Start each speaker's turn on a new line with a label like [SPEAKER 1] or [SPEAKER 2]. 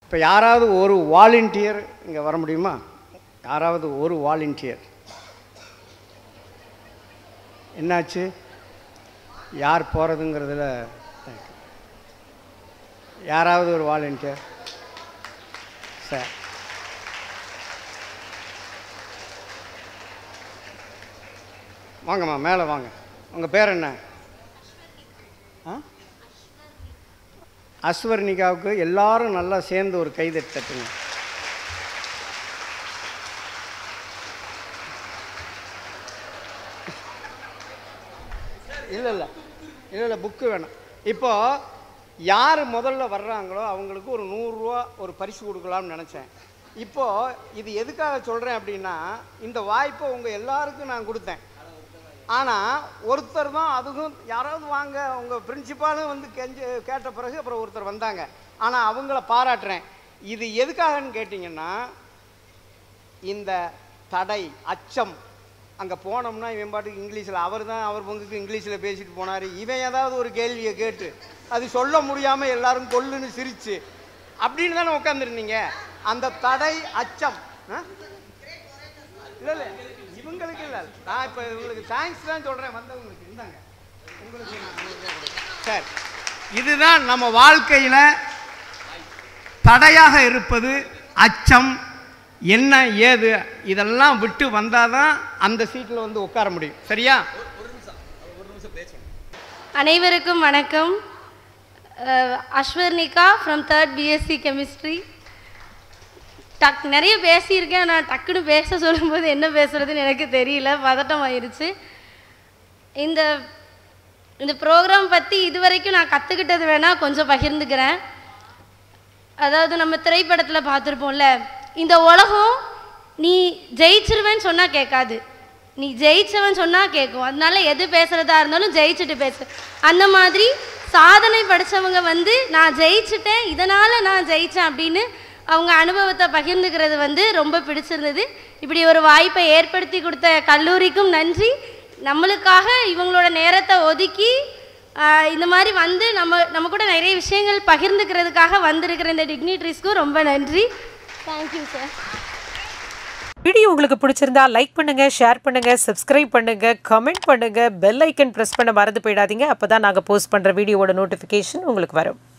[SPEAKER 1] இப்போ யாராவது ஒரு வாலண்டியர் இங்கே வர முடியுமா யாராவது ஒரு வாலண்டியர் என்னாச்சு யார் போகிறதுங்கிறதுல யாராவது ஒரு வாலண்டியர் சார் வாங்கம்மா மேலே வாங்க உங்கள் பேர் என்ன ஆ அஸ்வர்ணிகாவுக்கு எல்லாரும் நல்லா சேர்ந்து ஒரு கைதட்டு தட்டுங்க இல்லை இல்லை இல்லை இல்லை புக்கு வேணும் இப்போ யார் முதல்ல வர்றாங்களோ அவங்களுக்கு ஒரு நூறுரூவா ஒரு பரிசு கொடுக்கலாம்னு நினச்சேன் இப்போ இது எதுக்காக சொல்கிறேன் அப்படின்னா இந்த வாய்ப்பை உங்கள் எல்லாருக்கும் நான் கொடுத்தேன் ஆனால் ஒருத்தர் தான் அதுவும் யாராவது வாங்க உங்கள் பிரின்சிபாலும் வந்து கெஞ்சு கேட்ட பிறகு அப்புறம் ஒருத்தர் வந்தாங்க ஆனால் அவங்கள பாராட்டுறேன் இது எதுக்காகன்னு கேட்டிங்கன்னா இந்த தடை அச்சம் அங்கே போனோம்னா இவன் பாட்டுக்கு இங்கிலீஷில் அவர் தான் அவர் பங்குக்கு இங்கிலீஷில் பேசிட்டு போனார் இவன் ஏதாவது ஒரு கேள்வியை கேட்டு அது சொல்ல முடியாமல் எல்லாரும் கொல்லுன்னு சிரிச்சு அப்படின்னு தானே உட்காந்துருந்தீங்க அந்த தடை அச்சம் ஆ? இல்லை இல்லை இவங்களுக்கு இல்லை நான் இப்போ உங்களுக்கு தேங்க்ஸ் தான் சொல்கிறேன் வந்தவங்களுக்கு இருந்தாங்க உங்களுக்கு நான் நூறுரூவா கொடுக்குறேன். சரி இதுதான் நம்ம வாழ்க்கையில் தடையாக இருப்பது அச்சம் என்ன ஏது இதெல்லாம் விட்டு வந்தால் தான் அந்த சீட்டில் வந்து உட்கார முடியும் சரியா
[SPEAKER 2] அனைவருக்கும் வணக்கம் அஹ், Aswarnika from third BSc chemistry டக் நிறைய பேசியிருக்கேன் நான் டக்குன்னு பேச சொல்லும்போது என்ன பேசுறதுன்னு எனக்கு தெரியல பதட்டம் ஆயிருச்சு இந்த இந்த ப்ரோக்ராம் பற்றி இதுவரைக்கும் நான் கற்றுக்கிட்டது வேணால் கொஞ்சம் பகிர்ந்துக்கிறேன் அதாவது நம்ம திரைப்படத்தில் பார்த்துருப்போம்ல இந்த உலகம் நீ ஜெயிச்சிருவேன்னு சொன்னால் கேட்காது நீ ஜெயிச்சவன் சொன்னால் கேட்கும் அதனால எது பேசுகிறதா இருந்தாலும் ஜெயிச்சுட்டு பேசு அந்த மாதிரி சாதனை படித்தவங்க வந்து நான் ஜெயிச்சிட்டேன் இதனால் நான் ஜெயித்தேன் அப்படின்னு அவங்க அனுபவத்தை பகிர்ந்துக்கிறது வந்து ரொம்ப பிடிச்சிருந்தது இப்படி ஒரு வாய்ப்பை ஏற்படுத்தி கொடுத்த கல்லூரிக்கும் நன்றி நம்மளுக்காக இவங்களோட நேரத்தை ஒதுக்கி ஆஹ் இந்த மாதிரி வந்து நம்ம நம்ம கூட நிறைய விஷயங்கள் பகிர்ந்துக்கிறதுக்காக வந்திருக்கிற இந்த டிக்னிட்ரிஸ்க்கும் ரொம்ப நன்றி தேங்க்யூ சார்
[SPEAKER 3] வீடியோ உங்களுக்கு பிடிச்சிருந்தா லைக் பண்ணுங்க ஷேர் பண்ணுங்க சப்ஸ்கிரைப் பண்ணுங்க கமெண்ட் பண்ணுங்க பெல் ஐக்கன் பிரஸ் பண்ண மறந்து போயிடாதீங்க அப்பதான் நாங்க போஸ்ட் பண்ற வீடியோவோட நோட்டிஃபிகேஷன் உங்களுக்கு வரும்